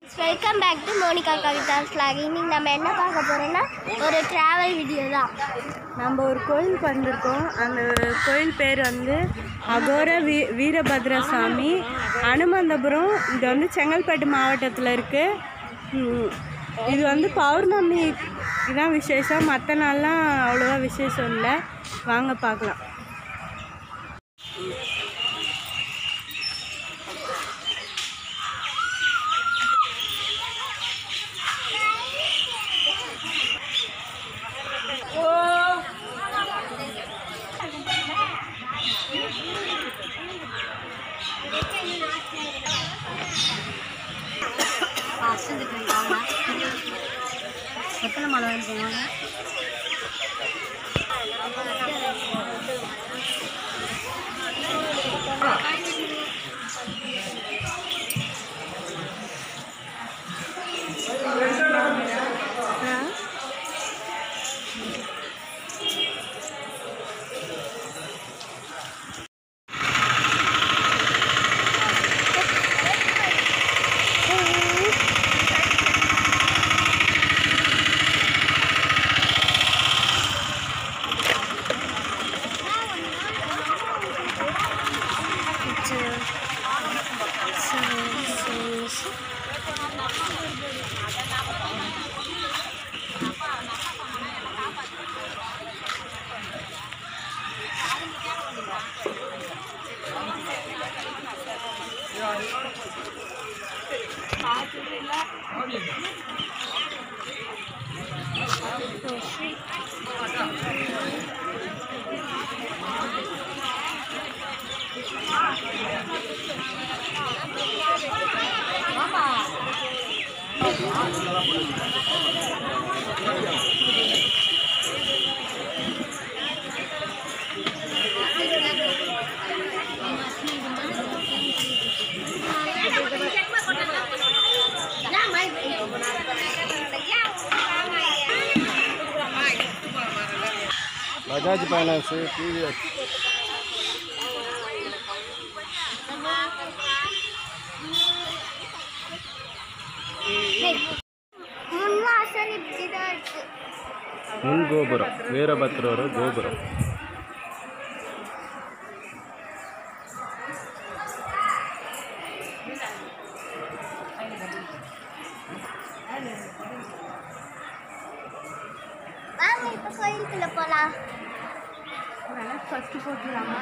Welcome back to Monika Kavitha ஸ்லாக் இன்னைக்கு நம்ம என்ன பார்க்க போறோம்னா ஒரு டிராவல் வீடியோ தான் நம்ம ஒரு கோயில் வந்திருக்கோம் அந்த கோயில் பேர் வந்து அகோர வீ வீரபத்ர சாமி அனுமந்தபுரம் இது வந்து செங்கல்பட்டு மாவட்டத்தில் இருக்குது இது வந்து பௌர்ணமி இதான் விசேஷம் மற்ற நாள்லாம் அவ்வளோவா விசேஷம் இல்லை வாங்க பார்க்கலாம் எத்தனை மழை வந்து பஜாஜ் ஃபைனான்ஸு டிவிஎஸ் முன்வாசல் இப்படிதான் இருக்கு முன் கோபுரம் வீரபத்ரோட கோபுரம் வாங்க இப்போ கோயிலுக்குள்ள போலாம் ஃபஸ்ட்டு போட்டுலாமா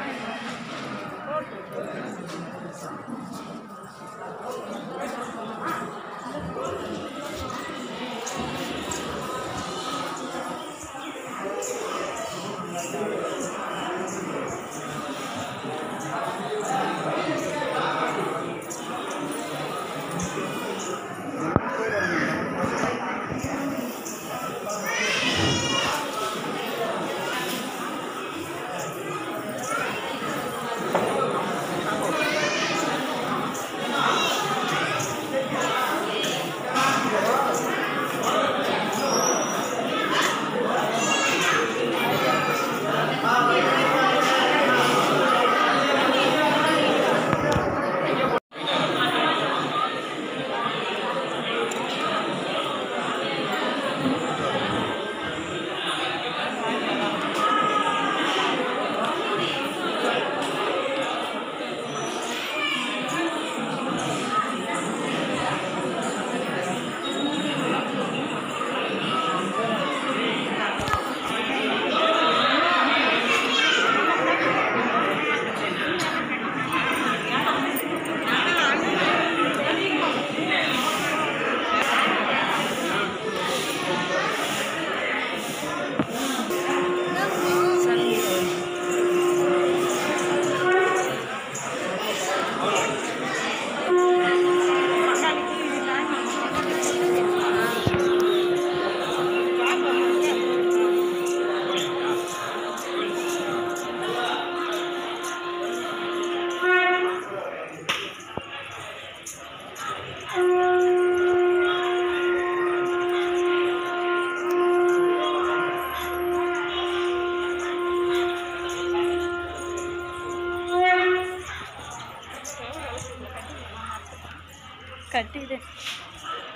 கட்டிடு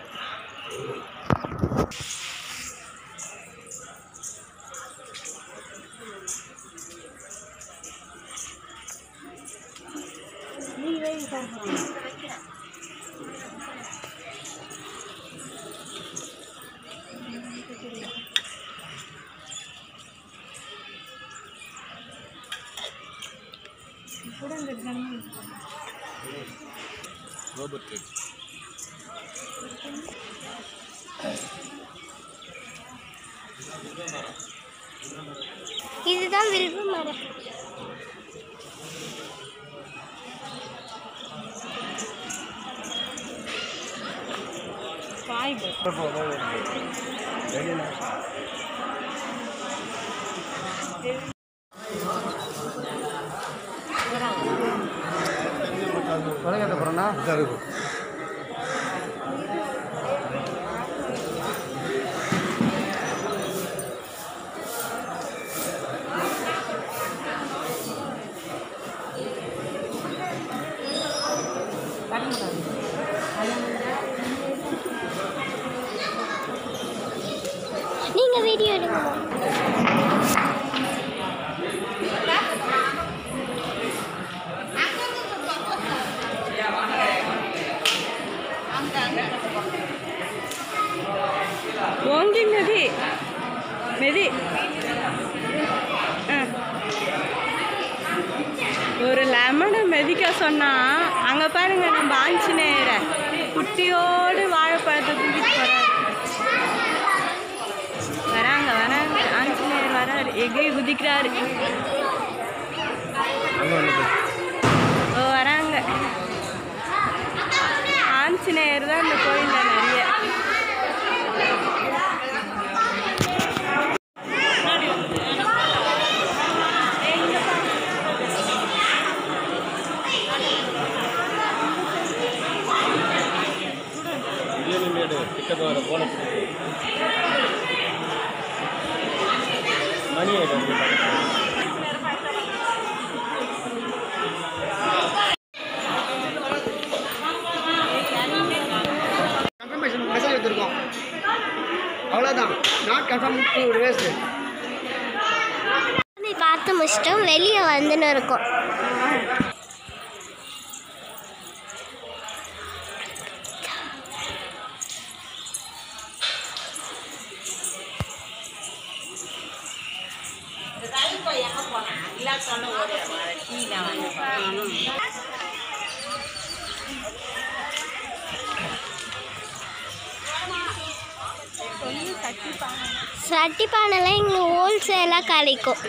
கோபுரம் கேக் இதுதான் வில்வ மரம் காய் தொலைக்காட்ட போகிறோன்னா நீங்க வீடியோ எடுங்க ஓங்கி மெதி மெதி ஆ. ஒரு லெமனை மெதிக்க சொன்னா அங்க பாருங்க நம்ம ஆஞ்சநேயரை குட்டியோடு வாழைப்பழத்தை தூக்கிட்டு போறாரு வராங்க வராங்க ஆஞ்சநேயர் வராரு எகிரி குதிக்கிறாரு அங்கே ஒன்று ஓ வராங்க ஆஞ்சநேயர் தான் இந்த கோயிலில் நிறைய பிரியாணி மேடு கிட்ட போகிற போன மணி ஆகிடும் கன்ஃபர்மேஷன் மெசேஜ் எடுத்திருக்கோம் அவ்வளோதான் நாட் கன்ஃபார்ம் டு வேஸ்ட் சாமி பார்த்து முடிச்சிட்டோம் வெளியே வந்துன்னு இருக்கோம் சட்டி பானைலாம் இங்கே ஹோல்சேலாக கிடைக்கும்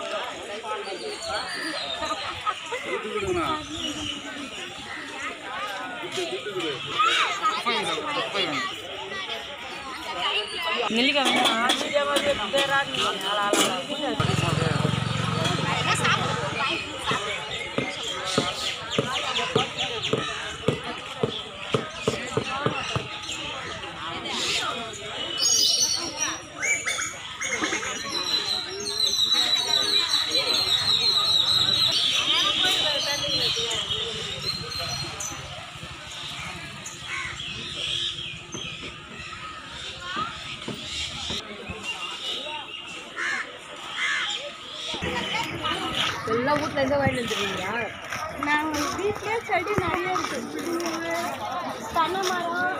எல்லாம் வீட்டில் எந்த வாங்கிட்டு வந்துருக்கீங்க நாங்கள் வீட்டிலே செடி நிறைய இருக்கு பனை மரம்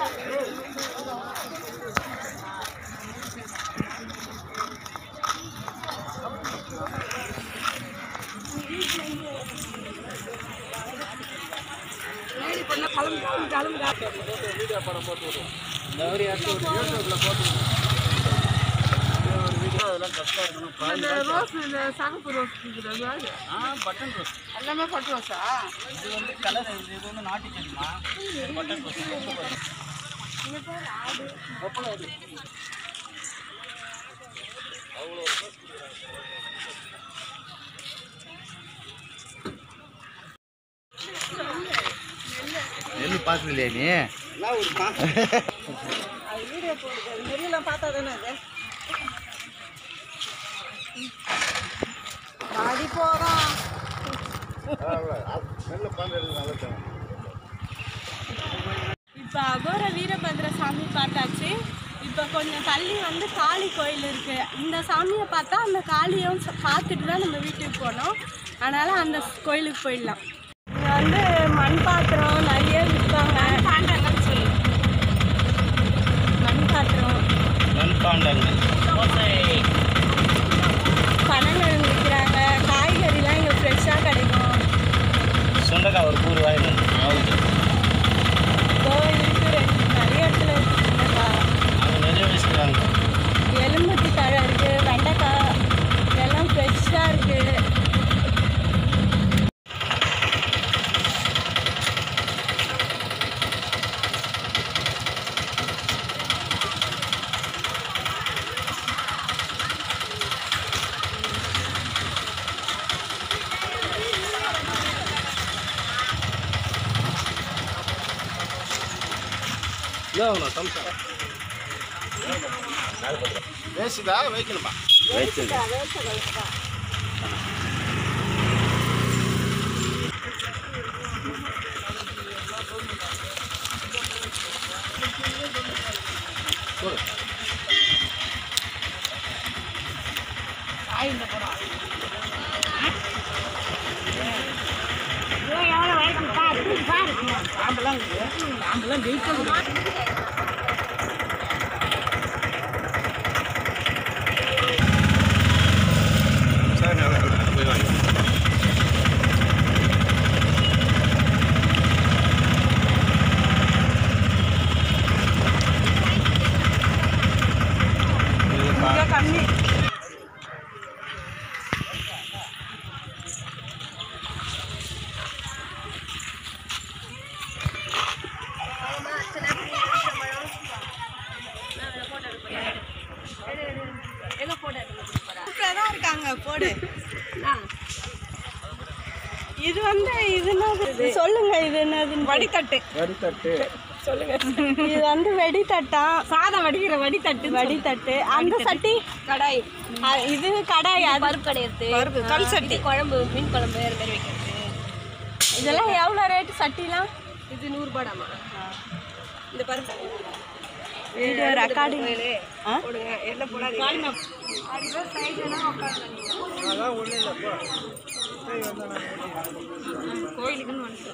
ரோஸ் இந்த சகப்பு ரோஸ் இருக்குது ஆ பட்டன் ரோஸ் எல்லாமே பட்டு ரோஸா இது வந்து கலர் இது இது வந்து நாட்டு செடிமா இது பட்டன் ரோஸ் ஒப்பளம் இது எள்ளி பார்த்தது இல்லையா நீ எல்லாம் ஒரு பா வீடியோ போடுது நெல்லாம் பார்த்தா தானே அது பாடி போகிறோம் இப்போ அகோர வீரபத்ர சாமி பார்த்த இப்போ கொஞ்சம் தள்ளி வந்து காளி கோயில் இருக்கு இந்த சாமியை பார்த்தா அந்த காளியும் ச- பார்த்துட்டு தான் நம்ம வீட்டுக்கு போனோம் அதனால அந்த ஸ்- கோயிலுக்கு போயிடலாம் இங்கே வந்து மண் பாத்திரம் நிறைய விற்பாங்க மண் பாத்திரம் நண்பாண்டங்கள் பழங்கள் விற்கிறாங்க காய்கறிலாம் இங்கே ஃப்ரெஷ்ஷாக கிடைக்கும் சுண்டக்காய் ஒரு கூறு வாங்கி கோவிலுக்கு ரெண்டு நிறைய இடத்துல இருக்குங்கக்கா அங்கே நிறைய வச்சுக்கிறாங்க எலும்புத்தி தழை இருக்குது வெண்டைக்காய் இதெல்லாம் ஃப்ரெஷ்ஷாக இருக்குது வேசுதா வைக்கணுமா சரி போய் வாங்க கம்மி தான் இருக்காங்க போடு இது வந்து இது என்னது சொல்லுங்க இது என்னது வடித்தட்டு வடித்தட்டு சொல்லுங்க இது வந்து வெடித்தட்டா சாதம் வடிக்கிற வடித்தட்டு வடித்தட்டு அந்த சட்டி கடாய் இது கடாய் அது பருப்பு கிடையாது பருப்பு கல் சட்டி குழம்பு மீன் குழம்பு அது மாதிரி வைக்கிறது இதெல்லாம் எவ்வளோ ரேட்டு சட்டிலாம் இது நூறுரூபாடாமா இந்த பருப்பு வீடியோ ரெக்கார்டிங் ஆ போடுங்க எல்லாம் போடாதீங்க அதான் ஒன்றும் இல்லை போ கோயிலுக்குன்னு வந்துட்டோம்